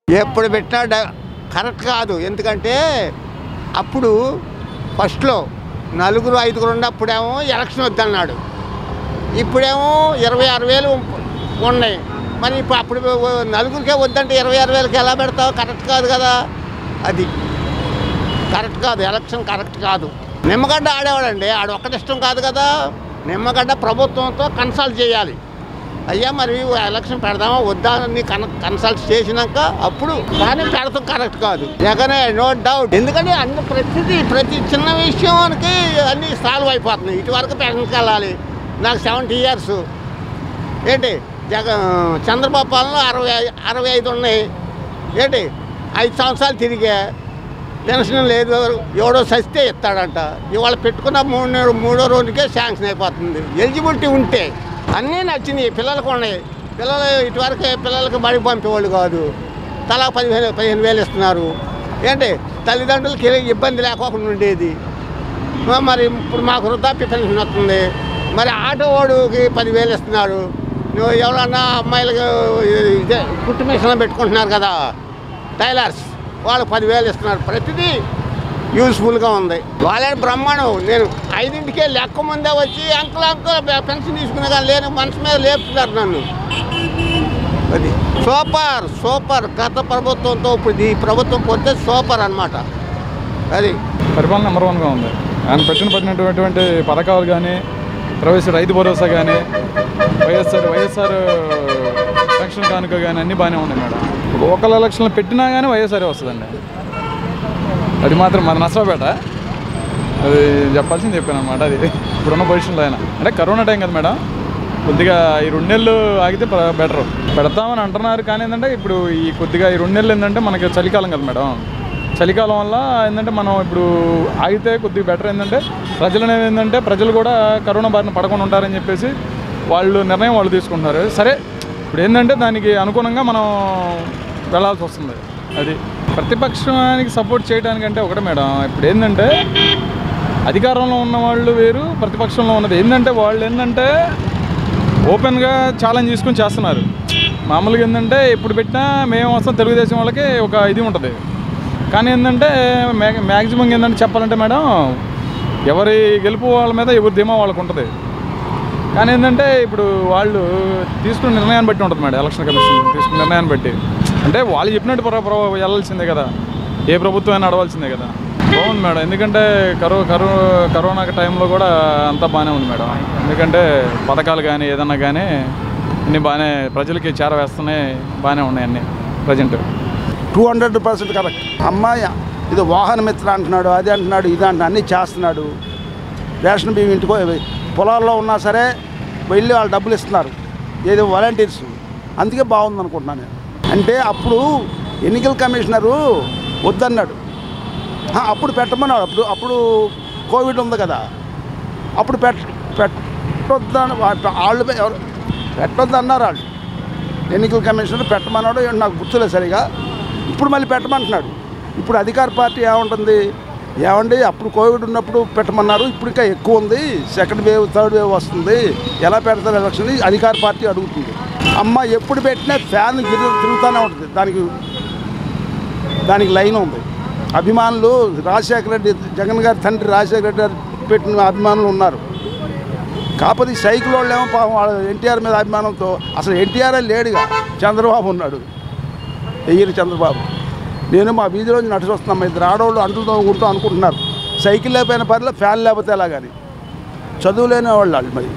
ఎప్పుడు పెట్టినా డ- కరెక్ట్ కాదు ఎందుకంటే అప్పుడు ఫస్ట్లో నలుగురు ఐదుగురు ఉన్నప్పుడేమో ఎలక్షన్ వద్దన్నాడు ఇప్పుడేమో ఇరవై ఆరు వేలు ఉన్నాయి మరి ఇప్పుడు అప్పుడు నలుగురికే వద్దంటే ఇరవై ఆరు వేలకి ఎలా పెడతావు కరెక్ట్ కాదు కదా అది కరెక్ట్ కాదు ఎలక్షన్ కరెక్ట్ కాదు నిమ్మగడ్డ ఆడేవాడండి ఆడు ఒక్కటి ఇష్టం కాదు కదా నిమ్మగడ్డ ప్రభుత్వంతో కన్సల్ట్ చేయాలి అయ్యా మరి ఎలక్షన్ పెడదామా వద్దా అని కన్ కన్సల్ట్ చేసినాక అప్పుడు కానీ పెడతాం కరెక్ట్ కాదు జగనే నో డౌట్ ఎందుకంటే అన్ని ప్రతిదీ ప్రతి చిన్న విషయానికి అన్నీ సాల్వ్ అయిపోతున్నాయి ఇటువరకు పెన్షన్కి వెళ్ళాలి నాకు సెవెంటీ ఇయర్స్ ఏంటి జగ చంద్రబాబు పాలన అరవై అరవై ఐదు ఉన్నాయి ఏంటి ఐదు సంవత్సరాలు తిరిగా పెన్షన్ లేదు ఎవడో సస్తే ఇస్తాడంట ఇవాళ పెట్టుకున్న మూడు మూడో రోజుకే శాంక్షన్ అయిపోతుంది ఎలిజిబిలిటీ ఉంటే అన్నీ నచ్చినాయి పిల్లలకు ఉన్నాయి పిల్లలు ఇటువరకు పిల్లలకి బడికి పంపేవాళ్ళు కాదు తలా పదిహేను పదిహేను వేలు ఇస్తున్నారు ఏంటి తల్లిదండ్రులకి ఇబ్బంది లేకోకుండా ఉండేది మ- మరి ఇప్పుడు మాకు వృద్ధాప్య పెన్షన్ వస్తుంది మరి ఆటో వాడికి పదివేలు ఇస్తున్నారు నువ్వు ఎవరన్నా అమ్మాయిలకు ఇదే కుట్టు మిషన్ పెట్టుకుంటున్నారు కదా టైలర్స్ వాళ్ళు పదివేలు ఇస్తున్నారు ప్రతిదీ యూస్ఫుల్గా ఉంది వాళ్ళే బ్రహ్మాండం నేను ఐదింటికే లెక్క ముందే వచ్చి అంకుల్ అంకుల్ పెన్షన్ తీసుకున్నా కానీ లేని మనసు మీద లేపుతున్నారు నన్ను అది సూపర్ సూపర్ గత ప్రభుత్వంతో ఇప్పుడు ఈ ప్రభుత్వం పోతే సూపర్ అన్నమాట అది పరిపాలన నెంబర్ వన్గా ఉంది ఆయన పెట్టిన పడినటువంటి పథకాలు కానీ ప్రవేశ రైతు భరోసా కానీ వైఎస్ఆర్ వైఎస్ఆర్ పెన్షన్ కానుక కానీ అన్నీ బాగానే ఉన్నాయి మేడం లోకల్ ఎలక్షన్లు పెట్టినా కానీ వైఎస్ఆర్ వస్తుందండి అది మాత్రం మన నష్టపేట అది చెప్పాల్సింది చెప్పాను అనమాట అది ఇప్పుడున్న పొజిషన్లో ఆయన అంటే కరోనా టైం కదా మేడం కొద్దిగా ఈ రెండు నెలలు ఆగితే బెటర్ పెడతామని అంటున్నారు కానీ ఏంటంటే ఇప్పుడు ఈ కొద్దిగా ఈ రెండు నెలలు ఏంటంటే మనకి చలికాలం కదా మేడం చలికాలం వల్ల ఏంటంటే మనం ఇప్పుడు ఆగితే కొద్దిగా బెటర్ ఏంటంటే ప్రజలు అనేది ఏంటంటే ప్రజలు కూడా కరోనా బారిన పడకుండా ఉంటారని చెప్పేసి వాళ్ళు నిర్ణయం వాళ్ళు తీసుకుంటున్నారు సరే ఇప్పుడు ఏంటంటే దానికి అనుగుణంగా మనం వెళ్ళాల్సి వస్తుంది అది ప్రతిపక్షానికి సపోర్ట్ చేయడానికంటే ఒకటే మేడం ఇప్పుడు ఏంటంటే అధికారంలో ఉన్న వాళ్ళు వేరు ప్రతిపక్షంలో ఉన్నది ఏంటంటే వాళ్ళు ఏంటంటే ఓపెన్గా ఛాలెంజ్ తీసుకొని చేస్తున్నారు మామూలుగా ఏంటంటే ఇప్పుడు పెట్టినా మేము వస్తాం తెలుగుదేశం వాళ్ళకి ఒక ఇది ఉంటుంది కానీ ఏంటంటే మ్యా మ్యాక్సిమం ఏంటంటే చెప్పాలంటే మేడం ఎవరి గెలుపు వాళ్ళ మీద ఎవరి ధీమా వాళ్ళకు ఉంటుంది కానీ ఏంటంటే ఇప్పుడు వాళ్ళు తీసుకున్న నిర్ణయాన్ని బట్టి ఉంటుంది మేడం ఎలక్షన్ కమిషన్ తీసుకున్న నిర్ణయాన్ని బట్టి అంటే వాళ్ళు చెప్పినట్టు ప్ర- ప్ర- వెళ్ళాల్సిందే కదా ఏ ప్రభుత్వం అయినా నడవాల్సిందే కదా బాగుంది మేడం ఎందుకంటే కరో కరో కరోనా టైంలో కూడా అంతా బాగానే ఉంది మేడం ఎందుకంటే పథకాలు కానీ ఏదన్నా కానీ అన్నీ బాగానే ప్రజలకి చేరవేస్తున్నాయి బాగానే ఉన్నాయి అన్నీ present two hundred percent correct అమ్మాయి ఇది వాహన మిత్ర అంటున్నాడు అది అంటున్నాడు ఇది అంటున్నాడు అన్నీ చేస్తున్నాడు రేషన్ బియ్యం ఇంటికో పొలాల్లో ఉన్నా సరే వెళ్ళి వాళ్ళు డబ్బులు ఇస్తున్నారు ఏదో వాలంటీర్స్ అందుకే బాగుంది అనుకుంటున్నాను నేను అంటే అప్పుడు ఎన్నికల కమిషనరు వద్దన్నాడు ఆ, అప్పుడు పెట్టమన్నాడు అప్పుడు అప్పుడు కోవిడ్ ఉంది కదా అప్పుడు పెట్ట పెట్టొద్దని వా- వాళ్ళు ఎవరు పెట్టొద్దు అన్నారు వాళ్ళు ఎన్నికల కమిషనర్ పెట్టమన్నాడు ఏంటో నాకు గుర్తులేదు సరిగా ఇప్పుడు మళ్ళీ పెట్టమంటున్నాడు ఇప్పుడు అధికార పార్టీ ఏముంటుంది ఏమండి అప్పుడు కోవిడ్ ఉన్నప్పుడు పెట్టమన్నారు ఇప్పుడు ఇంకా ఎక్కువ ఉంది సెకండ్ వేవ్ థర్డ్ వేవ్ వస్తుంది ఎలా పెడతారు ఎలక్షన్ అధికార పార్టీ అడుగుతుంది అమ్మ ఎప్పుడు పెట్టినా ఫ్యాన్ తిరుగు తిరుగుతూనే ఉంటుంది దానికి దానికి లైన్ ఉంది అభిమానులు రాజశేఖర రెడ్డి జగన్ గారి తండ్రి రాజశేఖర రెడ్డి గారు పెట్టిన అభిమానులు ఉన్నారు కాకపోతే ఈ సైకిల్ వాళ్ళు ఏమో పాపం వాళ్ళ ఎన్టీఆర్ మీద అభిమానంతో అసలు ఎన్టీఆర్ లేడుగా చంద్రబాబు ఉన్నాడు ఎయ్యరు చంద్రబాబు నేను మా వీధిలోంచి నడిచి వస్తున్నాం ఇద్దరు ఆడవాళ్ళు అంటులు తోముకుంటూ అనుకుంటున్నారు సైకిల్ లేకపోయిన పర్లే ఫ్యాన్ లేకపోతే ఎలాగని చదువు లేని వాళ్ళు వాళ్ళు మరి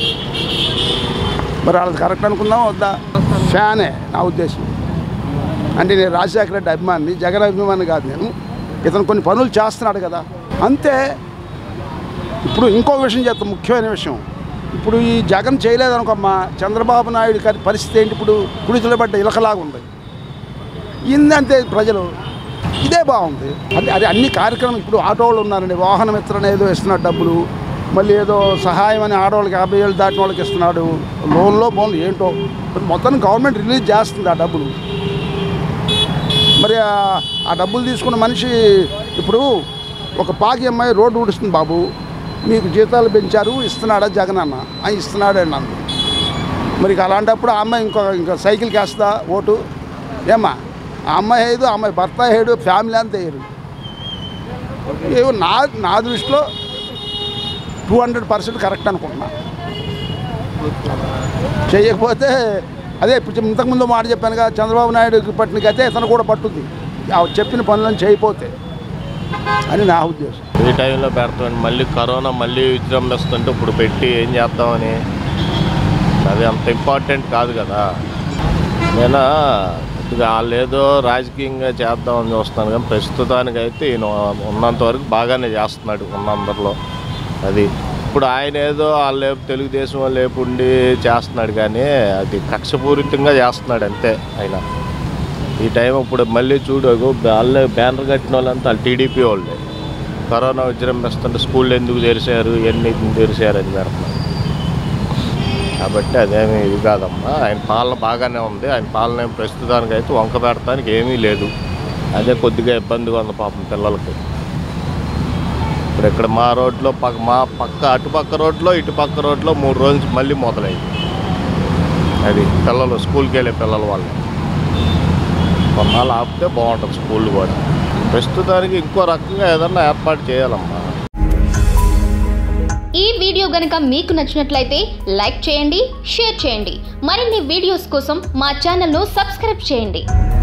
మరి వాళ్ళది కరెక్ట్ అనుకున్నాం వద్దా ఫ్యానే నా ఉద్దేశం అంటే నేను రాజశేఖర రెడ్డి అభిమాని జగన్ అభిమాని కాదు నేను ఇతను కొన్ని పనులు చేస్తున్నాడు కదా అంతే ఇప్పుడు ఇంకో విషయం చెప్తాం ముఖ్యమైన విషయం ఇప్పుడు ఈ జగన్ చేయలేదనుకోమ్మా చంద్రబాబు నాయుడు గారి పరిస్థితి ఏంటి ఇప్పుడు కుడితులు పడ్డ ఇలకలాగా ఉంది ఇందంతే ప్రజలు ఇదే బాగుంది అంటే అది అన్ని కార్యక్రమం ఇప్పుడు ఆటో వాళ్ళు ఉన్నారండి వాహన మిత్రని ఏదో ఇస్తున్నాడు డబ్బులు మళ్ళీ ఏదో సహాయం అని ఆడవాళ్ళకి యాభై ఏళ్ళు దాటిన వాళ్ళకి ఇస్తున్నాడు లోన్లో బోన్లు ఏంటో మరి మొత్తం గవర్నమెంట్ రిలీజ్ చేస్తుంది ఆ డబ్బులు మరి ఆ- ఆ డబ్బులు తీసుకున్న మనిషి ఇప్పుడు ఒక పాకి అమ్మాయి రోడ్డు ఊడుస్తుంది బాబు మీకు జీతాలు పెంచారు ఇస్తున్నాడా జగన్ అన్న "ఆ, ఇస్తున్నాడండి అంది మరి ఇక అలాంటప్పుడు ఆ అమ్మాయి ఇంకో ఇంకా సైకిల్కి వేస్తుందా ఓటు ఏమ్మా ఆ అమ్మాయి వేయదు ఆ అమ్మాయి భర్త వేయడు ఫ్యామిలీ అంతా వేయరు ఏవో నా నా దృష్టిలో టూ హండ్రెడ్ పర్సెంట్ కరెక్ట్ అనుకుంటున్నా చేయకపోతే అదే ఇప్పుడు ఇంతకుముందు మాట చెప్పాను కదా చంద్రబాబు నాయుడు పట్టినకి అయితే ఇతను కూడా పట్టుద్ది ఆ చెప్పిన పనులను చేయకపోతే అని నా ఉద్దేశం ఈ టైంలో పెడతామని మళ్ళీ కరోనా మళ్ళీ విజృంభిస్తుంటే ఇప్పుడు పెట్టి ఏం చేద్దామని అది అంత ఇంపార్టెంట్ కాదు కదా నేను కొద్దిగా వాళ్ళు ఏదో రాజకీయంగా చేద్దామని చూస్తాను కానీ ప్రస్తుతానికైతే ఈయన ఉన్నంత వరకు బాగానే చేస్తున్నాడు ఉన్నందరిలో అది ఇప్పుడు ఆయన ఏదో వాళ్ళు లేపు తెలుగుదేశం వాళ్ళు లేపు ఉండి చేస్తున్నాడు కానీ అది కక్షపూరితంగా చేస్తున్నాడు అంతే ఆయన ఈ టైం ఇప్పుడు మళ్ళీ చూడు వాళ్ళే బ్యానర్ కట్టిన వాళ్ళంతా వాళ్ళు టీడీపీ వాళ్ళే కరోనా విజృంభిస్తుంటే స్కూళ్ళు ఎందుకు తెరిచారు ఎన్ని తెరిచారు అని పెడుతున్నారు కాబట్టి అదేమి ఇది కాదమ్మా ఆయన పాలన బాగానే ఉంది ఆయన పాలన ఏం ప్రస్తుతానికి అయితే వంక పెడతానికి ఏమీ లేదు అదే కొద్దిగా ఇబ్బందిగా ఉంది పాపం పిల్లలకి ఇప్పుడు ఇక్కడ మా రోడ్లో పక్క మా పక్క అటుపక్క రోడ్లో ఇటుపక్క రోడ్లో మూడు రోజులు మళ్ళీ మొదలైంది అది పిల్లలు స్కూల్కి వెళ్ళే పిల్లల వాళ్ళు కొన్నాళ్ళు ఆపితే బాగుంటుంది స్కూల్ కూడా ప్రస్తుతానికి ఇంకో రకంగా ఏదన్నా ఏర్పాటు చేయాలమ్మా ఈ వీడియో గనుక మీకు నచ్చినట్లయితే లైక్ చేయండి షేర్ చేయండి మరిన్ని వీడియోస్ కోసం మా ఛానల్ను సబ్స్క్రైబ్ చేయండి